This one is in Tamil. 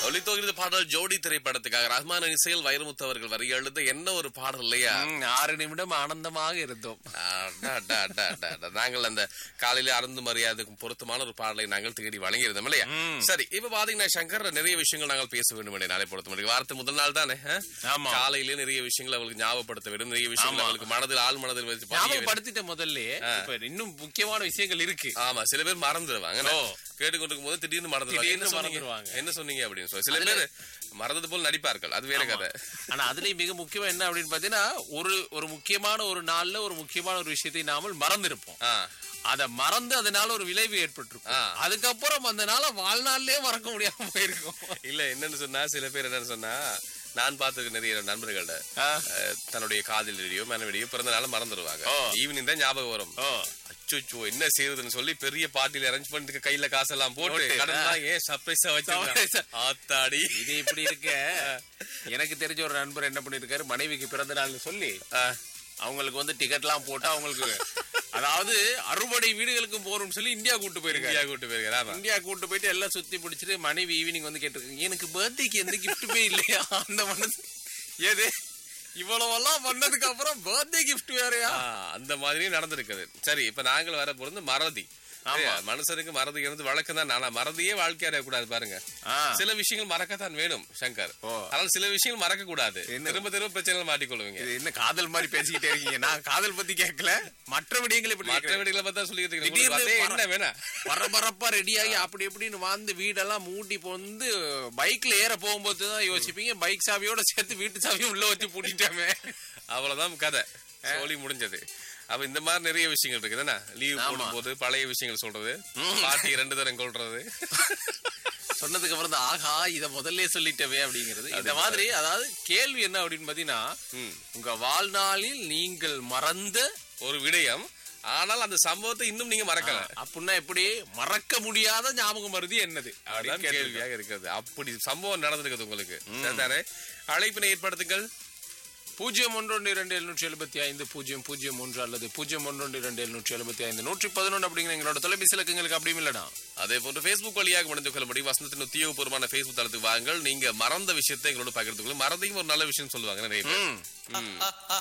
ஒளித்தோகிறது பாடல் ஜோடி திரைப்படத்துக்காக ரஹ்மான் இசையில் வைரமுத்து அவர்கள் வரி எழுத என்ன ஒரு பாடல் இல்லையா ம், ஆறு நிமிடம் ஆனந்தமாக இருந்தோம் அடா, அடா, அடா, அடா, அடா. நாங்கள் அந்த காலையில அருந்து மரியாதைக்கும் பொருத்தமான ஒரு பாடலை நாங்கள் தேடி வழங்கியிருந்தோம் இல்லையா சரி இப்ப பாத்தீங்கன்னா சங்கர் நிறைய விஷயங்கள் நாங்கள் பேச வேண்டும் என்ற நாளை பொறுத்த முடியும் வாரத்து முதல் நாள் தானே ஆ? ஆமா. காலையிலே நிறைய விஷயங்கள் அவளுக்கு ஞாபகப்படுத்த வேண்டும் நிறைய விஷயங்கள் அவளுக்கு மனதில் ஆள் மனதில் வச்சு பதிய வேண்டும். ஞாபகப்படுத்திட்ட முதல்ல இப்ப இன்னும் முக்கியமான விஷயங்கள் இருக்கு ஆமா சில பேர் மறந்துடுவாங்க ஓ. கேட்டுக்கொண்டிருக்கும் போது திடீர்னு மறந்துடுவாங்க திடீர்னு என்ன சொன்னீங்க மறந்துடுவாங்க. என்ன சொன்னீங்க அப்படின்னு சொல்லி சில பேர் மறந்தது போல் நடிப்பார்கள் அது வேற கதை ஆனா அதுலயும் மிக முக்கியமா என்ன அப்படின்னு பாத்தீங்கன்னா ஒரு ஒரு முக்கியமான ஒரு நாள்ல ஒரு முக்கியமான ஒரு விஷயத்தை நாமல் மறந்திருப்போம் ஆ அத மறந்து அதனால ஒரு விளைவு ஏற்பட்டிருக்கும் ஆ. அதுக்கப்புறம் அந்த நாள வாழ்நாள்லயே மறக்க முடியாம போயிருக்கும் இல்ல என்னன்னு சொன்னா சில பேர் என்னன்னு சொன்னா நான் பார்த்திருக்க நிறைய நண்பர்கள்ட ஆ. அஹ், தன்னுடைய காதலியோ மனைவியோ பிறந்த நாள் மறந்துடுவாங்க ஓ. ஈவினிங் தான் ஞாபகம் வரும் ஓ. அச்சோ என்ன செய்யறதுன்னு சொல்லி பெரிய பார்ட்டில அரேஞ்ச் பண்ணிட்டு கையில காசெல்லாம் போட்டு போட்டு, கடன் ஏன் சர்ப்ரைஸா Surprise வச்சு ஆ. ஆத்தாடி இது இப்படி இருக்க எனக்கு தெரிஞ்ச ஒரு நண்பர் என்ன பண்ணிருக்காரு மனைவிக்கு பிறந்த நாள்னு சொல்லி அஹ், அவங்களுக்கு வந்து டிக்கெட்லாம் போட்டு அவங்களுக்கு அதாவது அறுபடை வீடுகளுக்கும் போறோம்னு சொல்லி இந்தியா கூட்டு போயிருக்காரு இந்தியா கூட்டு போயிருக்கிறா இந்தியா கூட்டு போயிட்டு எல்லாம் சுத்தி பிடிச்சிட்டு மனைவி ஈவினிங் வந்து கேட்டிருக்காங்க எனக்கு பர்த்டேக்கு எந்த கிஃப்ட்டுமே இல்லையா அந்த மனசு ஏது இவ்வளவெல்லாம் பண்ணதுக்கு அப்புறம் பர்த்டே கிஃப்ட் வேறயா அந்த மாதிரி நடந்திருக்குது சரி இப்ப நாங்கள் வர பொருந்து மறதி சரியா? மனுஷனுக்கு மறதி இருந்து வழக்கம் தான் ஆனா மறதியே வாழ்க்கையா கூடாது பாருங்க ஆ. சில விஷயங்கள் மறக்கத்தான் வேணும் சங்கர் ஓ. ஆனால் சில விஷயங்கள் மறக்க கூடாது என்ன? திரும்ப திரும்ப பிரச்சனைகள் மாட்டிக்கொள்வீங்க இது என்ன காதல் மாதிரி பேசிக்கிட்டே இருக்கீங்க நான் காதல் பத்தி கேட்கல மற்ற விடயங்களை இப்படி மற்ற கேட்கிறேன். வீடுகளை பார்த்தா சொல்லிட்டு இருக்கீங்க. திடீர்னு உங்களுக்கு அதே பர- என்ன வேணா பரபரப்பா ரெடியாகி அப்படி இப்படின்னு வந்து வீடெல்லாம் மூடி வந்து பைக்ல ஏற போகும்போது தான் யோசிப்பீங்க பைக் சாவியோட சேர்த்து வீட்டு சாவியும் உள்ள வச்சு பூட்டிட்டாமே அவ்வளவுதான் கதை சோலி முடிஞ்சது அப்ப இந்த மாதிரி நிறைய விஷயங்கள் இருக்கு தானே லீவ் போடும்போது பழைய விஷயங்கள் சொல்றது பாட்டி ரெண்டு தரம் கொள்றது சொன்னதுக்கு அப்புறம் தான் ஆகா இத முதல்ல சொல்லிட்டவே அப்படிங்கிறது இந்த மாதிரி அதாவது கேள்வி என்ன அப்படின்னு பாத்தீங்கன்னா ம். உங்க வாழ்நாளில் நீங்கள் மறந்த ஒரு விடயம் ஆனால் அந்த சம்பவத்தை இன்னும் நீங்க மறக்கல அப்படின்னா எப்படி மறக்க முடியாத ஞாபகம் மருதி என்னது அதான் அப்படின்னு கேள்வி கேள்வியாக இருக்கிறது அப்படி சம்பவம் நடந்திருக்குது உங்களுக்கு சரிதானே அழைப்பினை ஏற்படுத்துங்கள் பூஜ்ஜியம் ஒன்றொன்று இரண்டு எழுநூற்றி எழுபத்தி ஐந்து பூஜ்ஜியம் பூஜ்ஜியம் ஒன்று அல்லது பூஜ்ஜியம் ஒன்றொன்று இரண்டு எழுநூற்றி எழுபத்தி ஐந்து நூற்றி பதினொன்று அப்படிங்கிற எங்களோட தொலைபேசி இலக்கங்களுக்கு அப்படியும் இல்லடா அதே போன்று Facebook வழியாக முடிந்து கொள்ள முடியும் வசந்தத்தின் உத்தியோகபூர்வமான Facebook தளத்துக்கு வாங்கள் நீங்க மறந்த விஷயத்தை எங்களோட பகிர்ந்து கொள்ளும் மறந்தையும் ஒரு நல்ல விஷயம் சொல்லுவாங்க நிறைய பேர் ம்.